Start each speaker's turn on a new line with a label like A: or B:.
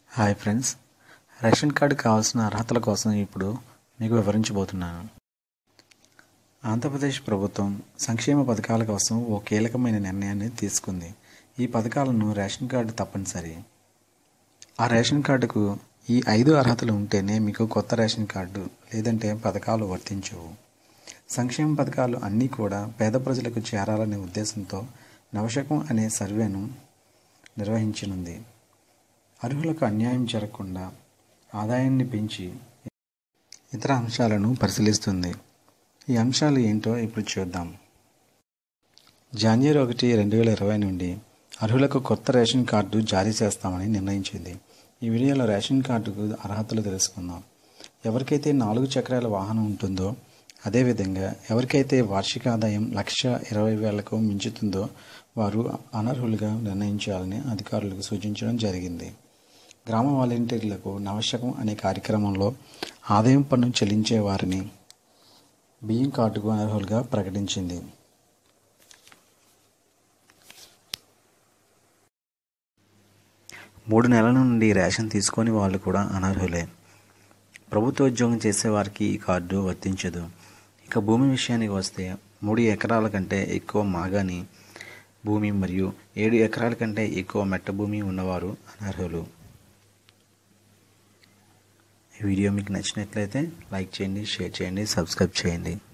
A: hi friends ration card కావాల్సిన అర్హతల కోసం ఇప్పుడు మీకు వివరించబోతున్నాను ఆంధ్రప్రదేశ్ ప్రభుత్వం సంక్షేమ పథకాల కోసం ఓ కీలకమైన నిర్ణయాన్ని తీసుకుంది ఈ పథకాలను రేషన్ కార్డు తప్పనిసరి ఆ రేషన్ కార్డుకు ఈ ఐదు అర్హతలు ఉంటేనే మీకు కొత్త రేషన్ కార్డు లేదంటే పథకాలు వర్తించవు సంక్షేమ పథకాలు అన్నీ కూడా పేద ప్రజలకు చేరాలనే ఉద్దేశంతో నవశకం అనే సర్వేను నిర్వహించనుంది అర్హులకు అన్యాయం జరగకుండా ఆదాయాన్ని పెంచి ఇతర అంశాలను పరిశీలిస్తుంది ఈ అంశాలు ఏంటో ఇప్పుడు చూద్దాం జనవరి ఒకటి రెండు వేల ఇరవై నుండి అర్హులకు కొత్త రేషన్ కార్డు జారీ చేస్తామని నిర్ణయించింది ఈ వీడియోలో రేషన్ కార్డుకు అర్హతలు తెలుసుకుందాం ఎవరికైతే నాలుగు చక్రాల వాహనం ఉంటుందో అదేవిధంగా ఎవరికైతే వార్షిక ఆదాయం లక్ష ఇరవై వేలకు మించుతుందో వారు అనర్హులుగా నిర్ణయించాలని అధికారులకు సూచించడం జరిగింది గ్రామ వాలంటీర్లకు నవశకం అనే కార్యక్రమంలో ఆదాయం పన్ను చెల్లించే వారిని బియ్యం కార్డుకు అనర్హులుగా ప్రకటించింది మూడు నెలల నుండి రేషన్ తీసుకొని వాళ్ళు కూడా అనర్హులే ప్రభుత్వ ఉద్యోగం చేసేవారికి ఈ కార్డు వర్తించదు ఇక భూమి విషయానికి వస్తే మూడు ఎకరాల కంటే ఎక్కువ మాగాని భూమి మరియు ఏడు ఎకరాల కంటే ఎక్కువ మెట్ట భూమి ఉన్నవారు అనర్హులు ఈ వీడియో మీకు నచ్చినట్లయితే లైక్ చేయండి షేర్ చేయండి సబ్స్క్రైబ్ చేయండి